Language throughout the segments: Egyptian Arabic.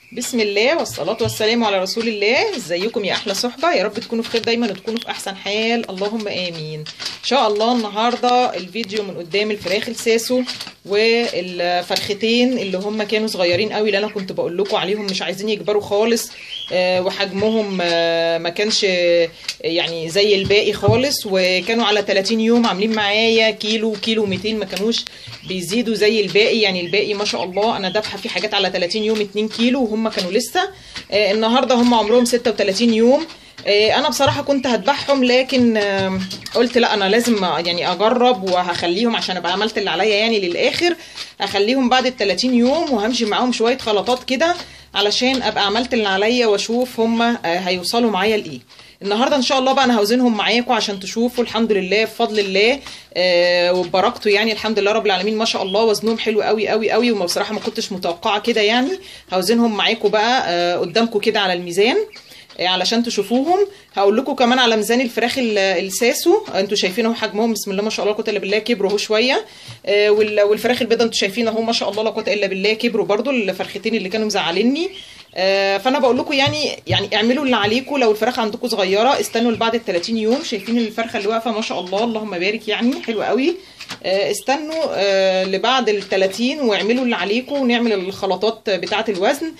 بسم الله والصلاة والسلام على رسول الله ازيكم يا احلى صحبة يا رب تكونوا في خير دايما وتكونوا في احسن حال اللهم امين ان شاء الله النهاردة الفيديو من قدام الفراخ الساسو والفرختين اللي هم كانوا صغيرين قوي اللي انا كنت بقول لكم عليهم مش عايزين يكبروا خالص آه، وحجمهم آه، ما كانش آه، يعني زي الباقي خالص وكانوا على 30 يوم عاملين معايا كيلو كيلو 200 ما كانوش بيزيدوا زي الباقي يعني الباقي ما شاء الله انا دافعه فيه حاجات على 30 يوم 2 كيلو وهم كانوا لسه آه، النهارده هم عمرهم 36 يوم آه، انا بصراحه كنت هذبحهم لكن آه، قلت لا انا لازم يعني اجرب وهخليهم عشان ابقى عملت اللي عليا يعني للاخر هخليهم بعد ال 30 يوم وهمشي معاهم شويه خلطات كده علشان ابقى عملت اللي عليا واشوف هم هيوصلوا معايا لايه النهارده ان شاء الله بقى انا هوزنهم معاكم عشان تشوفوا الحمد لله بفضل الله آه وببركته يعني الحمد لله رب العالمين ما شاء الله وزنهم حلو قوي قوي قوي وما بصراحه ما كنتش متوقعه كده يعني هوزنهم معاكم بقى آه قدامكم كده على الميزان آه، علشان تشوفوهم هقول لكم كمان على ميزان الفراخ ال- الساسو انتوا شايفين اهو حجمهم بسم الله ما شاء الله لا قوه الا بالله كبروا اهو شويه آه، وال- والفراخ البيضاء انتوا شايفين اهو ما شاء الله لا قوه الا بالله كبروا برضو الفرختين اللي كانوا مزعليني آه، فانا بقول لكم يعني يعني اعملوا اللي عليكم لو الفراخ عندكم صغيره استنوا لبعد ال 30 يوم شايفين الفرخه اللي واقفه ما شاء الله اللهم بارك يعني حلوه قوي آه، استنوا آه، لبعد ال 30 واعملوا اللي عليكم ونعمل الخلطات بتاعه الوزن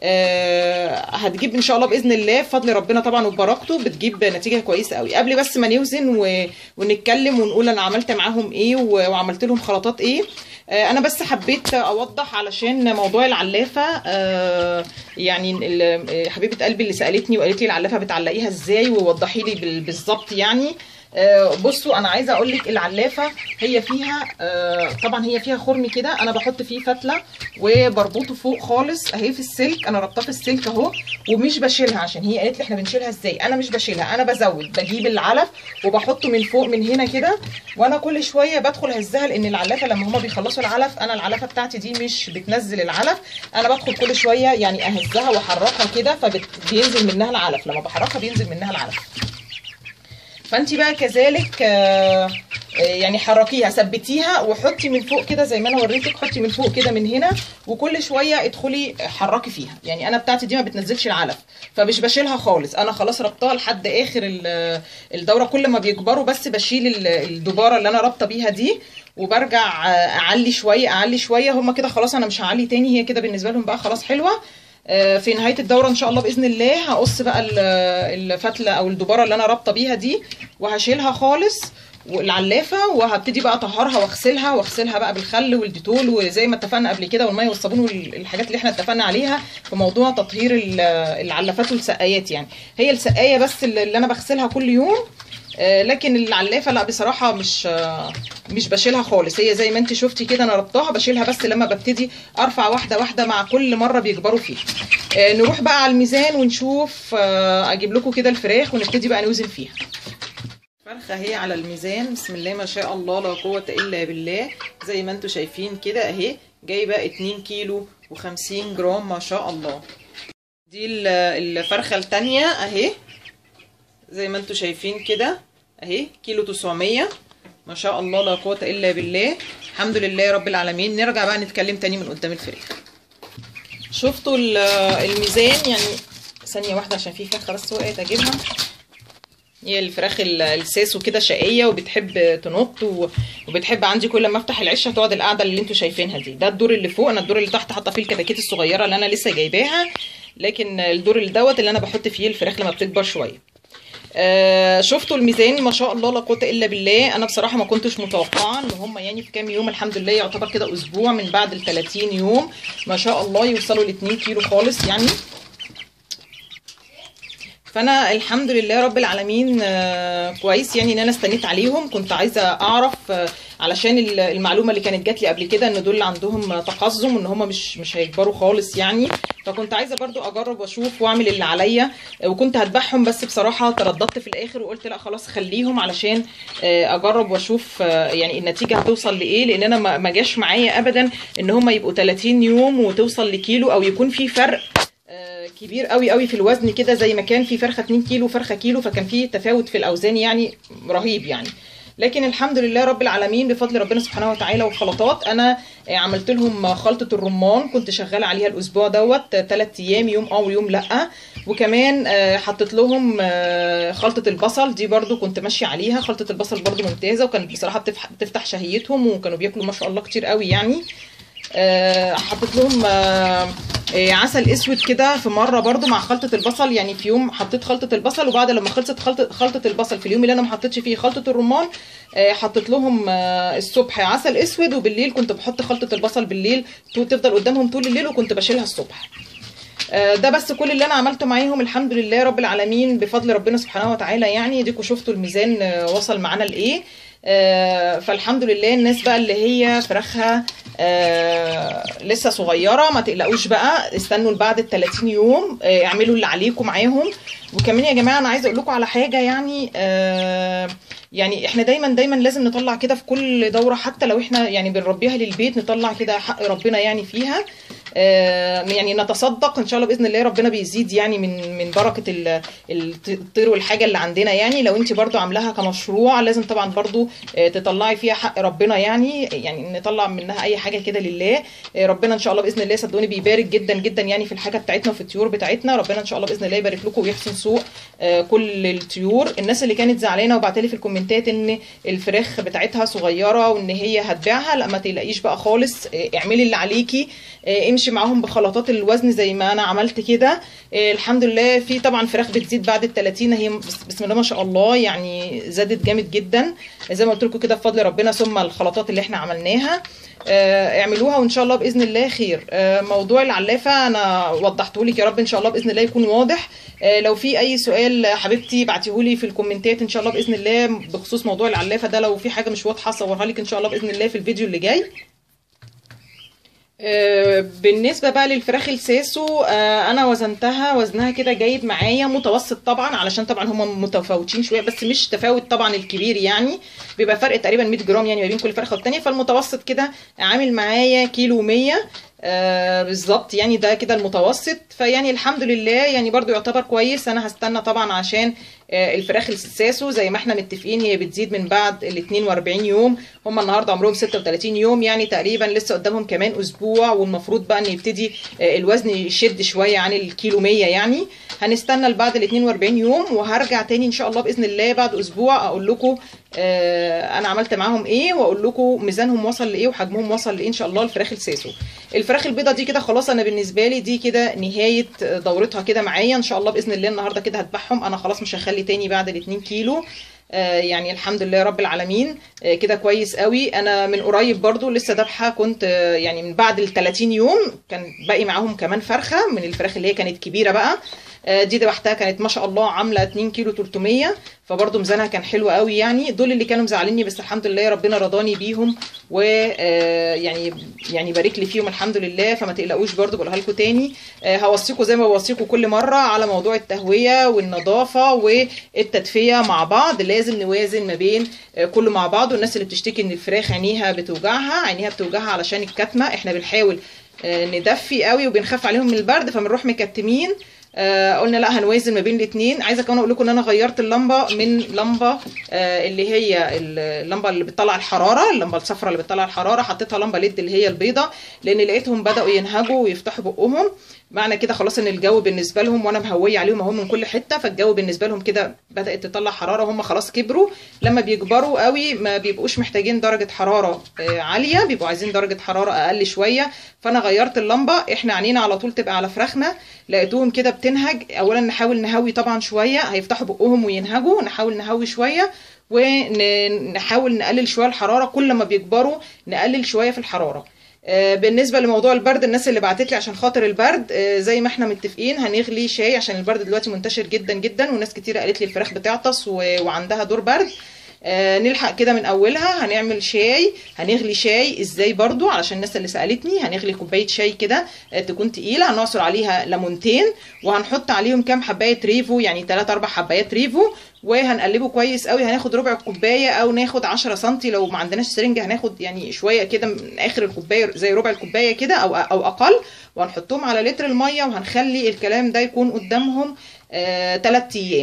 آه، هتجيب ان شاء الله باذن الله بفضل ربنا طبعا وبركته بتجيب نتيجه كويسه قوي قبل بس ما نوزن و... ونتكلم ونقول انا عملت معاهم ايه و... وعملت لهم خلطات ايه آه، انا بس حبيت اوضح علشان موضوع العلافه آه، يعني ال- آه، حبيبه قلبي اللي سالتني وقالت لي العلافه بتعلقيها ازاي ووضحي لي بال- بالظبط يعني آه، بصوا انا عايزه اقول لك العلافه هي فيها آه، طبعا هي فيها خرم كده انا بحط فيه فتله وبربطه فوق خالص اهي في السلك انا ربطاه في السلك اهو ومش بشيلها عشان هي قالت لي احنا بنشيلها ازاي انا مش بشيلها انا بزود بجيب العلف وبحطه من فوق من هنا كده وانا كل شويه بدخل اهزها لان العلافه لما هما بيخلصوا العلف انا العلافه بتاعتي دي مش بتنزل العلف انا بدخل كل شويه يعني اهزها واحركها كده فبينزل منها العلف لما بحركها بينزل منها العلف فانت بقى كذلك آه، آه، يعني حركيها ثبتيها وحطي من فوق كده زي ما انا وريتك حطي من فوق كده من هنا وكل شويه ادخلي حركي فيها يعني انا بتاعتي دي ما بتنزلش العلف فمش بشيلها خالص انا خلاص ربطها لحد اخر ال- الدوره كل ما بيكبروا بس بشيل ال- الدباره اللي انا رابطه بيها دي وبرجع آه، اعلي شويه اعلي شويه هم كده خلاص انا مش هعلي تاني هي كده بالنسبه لهم بقى خلاص حلوه آه، في نهايه الدوره ان شاء الله باذن الله هقص بقى ال- الفتله او الدباره اللي انا رابطه بيها دي وهشيلها خالص والعلافه وهبتدي بقى اطهرها واغسلها واغسلها بقى بالخل والديتول وزي ما اتفقنا قبل كده والميه والصابون والحاجات اللي احنا اتفقنا عليها في موضوع تطهير ال- العلافات والسقايات يعني هي السقايه بس اللي اللي انا بغسلها كل يوم آه، لكن العلافه لا بصراحه مش آه، مش بشيلها خالص هي زي ما انت شفتي كده انا ربطاها بشيلها بس لما ببتدي ارفع واحده واحده مع كل مره بيكبروا فيها آه، نروح بقى على الميزان ونشوف آه، اجيب لكم كده الفراخ ونبتدي بقى نوزن فيها فرخه اهي على الميزان بسم الله ما شاء الله لا قوه الا بالله زي ما انتم شايفين كده اهي جايبه 2 كيلو و50 جرام ما شاء الله دي ال- الفرخه التانية اهي زي ما انتم شايفين كده اهي كيلو 900 ما شاء الله لا قوه الا بالله الحمد لله رب العالمين نرجع بقى نتكلم تاني من قدام الفراخ شفتوا ال- الميزان يعني ثانيه واحده عشان في فرخه بس وقعت اجيبها هي الفراخ ال- الساسو كده شقيه وبتحب تنط و- وبتحب عندي كل ما افتح العشه تقعد القعده اللي انتوا شايفينها دي ده الدور اللي فوق انا الدور اللي تحت حاطه فيه الكتاكيت الصغيره اللي انا لسه جايباها لكن الدور اللي دوت اللي انا بحط فيه الفراخ لما بتكبر شويه آه شفتوا الميزان ما شاء الله لا قوه الا بالله انا بصراحه ما كنتش متوقعه ان هم يعني في كام يوم الحمد لله يعتبر كده اسبوع من بعد ال 30 يوم ما شاء الله يوصلوا ل 2 كيلو خالص يعني فانا الحمد لله رب العالمين آه، كويس يعني ان انا استنيت عليهم كنت عايزه اعرف آه، علشان ال- المعلومه اللي كانت جات لي قبل كده ان دول عندهم تقزم ان هم مش مش هيكبروا خالص يعني فكنت عايزه برضو اجرب واشوف واعمل اللي عليا آه، وكنت هذبحهم بس بصراحه ترددت في الاخر وقلت لا خلاص خليهم علشان آه، اجرب واشوف آه، يعني النتيجه هتوصل لايه لان انا ما ما جاش معايا ابدا ان هم يبقوا 30 يوم وتوصل لكيلو او يكون في فرق آه، كبير قوي قوي في الوزن كده زي ما كان في فرخه 2 كيلو وفرخه كيلو فكان في تفاوت في الاوزان يعني رهيب يعني لكن الحمد لله رب العالمين بفضل ربنا سبحانه وتعالى والخلطات انا آه، عملت لهم خلطه الرمان كنت شغاله عليها الاسبوع دوت ثلاث ايام يوم اه ويوم لا وكمان آه، حطيت لهم آه، خلطه البصل دي برضو كنت ماشيه عليها خلطه البصل برضو ممتازه وكانت بصراحه بتفتح, بتفتح شهيتهم وكانوا بياكلوا ما شاء الله كتير قوي يعني آه، حطيت لهم آه، آه، عسل اسود كده في مره برضو مع خلطه البصل يعني في يوم حطيت خلطه البصل وبعد لما خلصت خلطه خلطه البصل في اليوم اللي انا ما حطيتش فيه خلطه الرمان آه، حطيت لهم آه، الصبح عسل اسود وبالليل كنت بحط خلطه البصل بالليل تو- تفضل قدامهم طول الليل وكنت بشيلها الصبح آه، ده بس كل اللي انا عملته معاهم الحمد لله رب العالمين بفضل ربنا سبحانه وتعالى يعني ديكوا شفتوا الميزان آه، وصل معانا لايه آه، فالحمد لله الناس بقى اللي هي فراخها آه، لسه صغيره ما تقلقوش بقى استنوا بعد ال 30 يوم آه، اعملوا اللي عليكم معاهم وكمان يا جماعه انا عايزه اقول لكم على حاجه يعني آه، يعني احنا دايما دايما لازم نطلع كده في كل دوره حتى لو احنا يعني بنربيها للبيت نطلع كده حق ربنا يعني فيها آه، يعني نتصدق ان شاء الله باذن الله ربنا بيزيد يعني من من بركه ال- الط- الطير والحاجه اللي عندنا يعني لو انت برضو عاملاها كمشروع لازم طبعا برضو آه، تطلعي فيها حق ربنا يعني يعني نطلع منها اي حاجه كده لله آه، ربنا ان شاء الله باذن الله صدقوني بيبارك جدا جدا يعني في الحاجه بتاعتنا وفي الطيور بتاعتنا ربنا ان شاء الله باذن الله يبارك لكم ويحسن سوق آه، كل الطيور الناس اللي كانت زعلانه وبعتلي في الكومنتات ان الفراخ بتاعتها صغيره وان هي هتبيعها لا ما تقلقيش بقى خالص آه، اعملي اللي عليكي آه، امشي معاهم بخلطات الوزن زي ما انا عملت كده آه، الحمد لله في طبعا فراخ بتزيد بعد ال 30 هي بس- بسم الله ما شاء الله يعني زادت جامد جدا زي ما قلت لكم كده بفضل ربنا ثم الخلطات اللي احنا عملناها آه، اعملوها وان شاء الله باذن الله خير آه، موضوع العلافه انا وضحته لك يا رب ان شاء الله باذن الله يكون واضح آه، لو في اي سؤال حبيبتي ابعتيهولي في الكومنتات ان شاء الله باذن الله بخصوص موضوع العلافه ده لو في حاجه مش واضحه اصورها لك ان شاء الله باذن الله في الفيديو اللي جاي آه، بالنسبه بقى للفراخ الساسو آه، انا وزنتها وزنها كده جايب معايا متوسط طبعا علشان طبعا هم متفاوتين شويه بس مش تفاوت طبعا الكبير يعني بيبقى فرق تقريبا 100 جرام يعني ما بين كل فرخه والتانيه فالمتوسط كده عامل معايا كيلو 100 آه بالظبط يعني ده كده المتوسط فيعني الحمد لله يعني برضو يعتبر كويس انا هستنى طبعا عشان آه الفراخ الساسو زي ما احنا متفقين هي بتزيد من بعد ال 42 يوم هم النهارده عمرهم 36 يوم يعني تقريبا لسه قدامهم كمان اسبوع والمفروض بقى ان يبتدي آه الوزن يشد شويه عن الكيلو 100 يعني هنستنى لبعد ال 42 يوم وهرجع تاني ان شاء الله باذن الله بعد اسبوع اقول لكم آه انا عملت معاهم ايه واقول لكم ميزانهم وصل لايه وحجمهم وصل لايه ان شاء الله الفراخ الساسو الفراخ البيضه دي كده خلاص انا بالنسبه لي دي كده نهايه دورتها كده معايا ان شاء الله باذن الله النهارده كده هذبحهم انا خلاص مش هخلي تاني بعد ال 2 كيلو آه يعني الحمد لله رب العالمين آه كده كويس قوي انا من قريب برضو لسه ذابحه كنت آه يعني من بعد ال 30 يوم كان باقي معاهم كمان فرخه من الفراخ اللي هي كانت كبيره بقى دي ذبحتها كانت ما شاء الله عامله 2 كيلو 300 فبرضه ميزانها كان حلو قوي يعني دول اللي كانوا مزعليني بس الحمد لله ربنا رضاني بيهم و يعني يعني بارك لي فيهم الحمد لله فما تقلقوش برضه بقولها لكم تاني هوصيكم زي ما بوصيكم كل مره على موضوع التهويه والنظافه والتدفئه مع بعض لازم نوازن ما بين كله مع بعض والناس اللي بتشتكي ان الفراخ عينيها بتوجعها عينيها بتوجعها علشان الكتمه احنا بنحاول ندفي قوي وبنخاف عليهم من البرد فبنروح مكتمين آه قلنا لا هنوازن ما بين الاثنين عايزه كمان اقول لكم ان انا غيرت اللمبه من لمبه آه اللي هي اللمبه اللي بتطلع الحراره اللمبه الصفراء اللي بتطلع الحراره حطيتها لمبه ليد اللي هي البيضه لان لقيتهم بداوا ينهجوا ويفتحوا بقهم معنى كده خلاص ان الجو بالنسبه لهم وانا مهويه عليهم اهو من كل حته فالجو بالنسبه لهم كده بدات تطلع حراره هم خلاص كبروا لما بيكبروا قوي ما بيبقوش محتاجين درجه حراره آه عاليه بيبقوا عايزين درجه حراره اقل شويه فانا غيرت اللمبه احنا عينينا على طول تبقى على فراخنا لقيتوهم كده بتنهج اولا نحاول نهوي طبعا شويه هيفتحوا بقهم وينهجوا نحاول نهوي شويه ونحاول نقلل شويه الحراره كل ما بيكبروا نقلل شويه في الحراره بالنسبه لموضوع البرد الناس اللي بعتت لي عشان خاطر البرد زي ما احنا متفقين هنغلي شاي عشان البرد دلوقتي منتشر جدا جدا وناس كتيره قالت لي الفراخ بتعطس وعندها دور برد آه نلحق كده من اولها هنعمل شاي هنغلي شاي ازاي برضو علشان الناس اللي سالتني هنغلي كوبايه شاي كده آه تكون تقيله هنعصر عليها ليمونتين وهنحط عليهم كام حبايه ريفو يعني 3 4 حبايات ريفو وهنقلبه كويس قوي هناخد ربع الكوبايه او ناخد 10 سم لو ما عندناش سرنجه هنااخد يعني شويه كده من اخر الكوبايه زي ربع الكوبايه كده او او اقل وهنحطهم على لتر الميه وهنخلي الكلام ده يكون قدامهم 3 آه ايام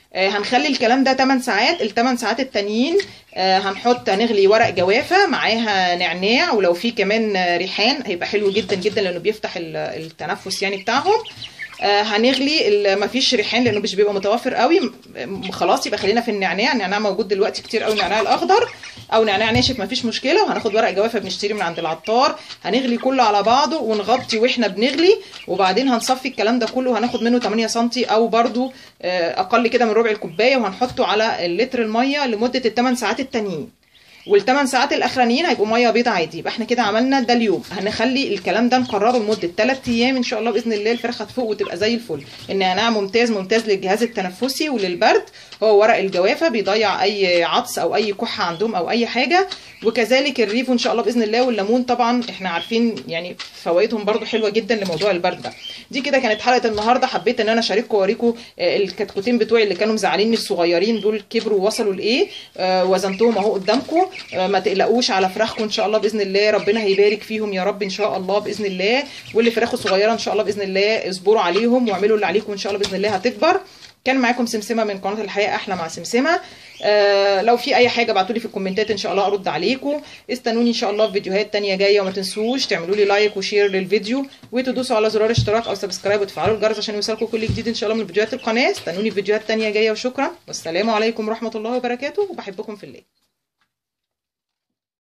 آه، هنخلي الكلام ده 8 ساعات ال 8 ساعات التانيين آه، هنحط هنغلي ورق جوافه معاها نعناع ولو في كمان آه، ريحان هيبقى حلو جدا جدا لانه بيفتح ال- التنفس يعني بتاعهم آه، هنغلي ال- مفيش ريحان لانه مش بيبقى متوفر قوي م- م- خلاص يبقى خلينا في النعناع النعناع موجود دلوقتي كتير قوي النعناع الاخضر او نعناع ناشف مفيش مشكله وهناخد ورق جوافه بنشتري من عند العطار هنغلي كله على بعضه ونغطي واحنا بنغلي وبعدين هنصفي الكلام ده كله هناخد منه 8 سم او برضو آه، اقل كده من ربع الكوبايه وهنحطه على اللتر الميه لمده الثمان ساعات التانيين والثمان ساعات الاخرانيين هيبقوا ميه بيض عادي يبقى احنا كده عملنا ده اليوم هنخلي الكلام ده نكرره لمده 3 ايام ان شاء الله باذن الله الفراخ هتفوق وتبقى زي الفل النعناع ممتاز ممتاز للجهاز التنفسي وللبرد هو ورق الجوافه بيضيع اي عطس او اي كحه عندهم او اي حاجه وكذلك الريفو ان شاء الله باذن الله والليمون طبعا احنا عارفين يعني فوائدهم برضو حلوه جدا لموضوع البرد ده دي كده كانت حلقه النهارده حبيت ان انا اشارككم واوريكم آه، الكتكوتين بتوعي اللي كانوا مزعليني الصغيرين دول كبروا ووصلوا لايه آه، وزنتهم اهو قدامكم آه، ما تقلقوش على فراخكم ان شاء الله باذن الله ربنا هيبارك فيهم يا رب ان شاء الله باذن الله واللي فراخه صغيره ان شاء الله باذن الله اصبروا عليهم واعملوا اللي عليكم ان شاء الله باذن الله هتكبر كان معاكم سمسمه من قناه الحياه احلى مع سمسمه آه لو في اي حاجه ابعتوا لي في الكومنتات ان شاء الله ارد عليكم استنوني ان شاء الله في فيديوهات تانية جايه وما تنسوش تعملوا لي لايك وشير للفيديو وتدوسوا على زرار اشتراك او سبسكرايب وتفعلوا الجرس عشان يوصلكم كل جديد ان شاء الله من فيديوهات القناه استنوني في فيديوهات تانية جايه وشكرا والسلام عليكم ورحمه الله وبركاته وبحبكم في الله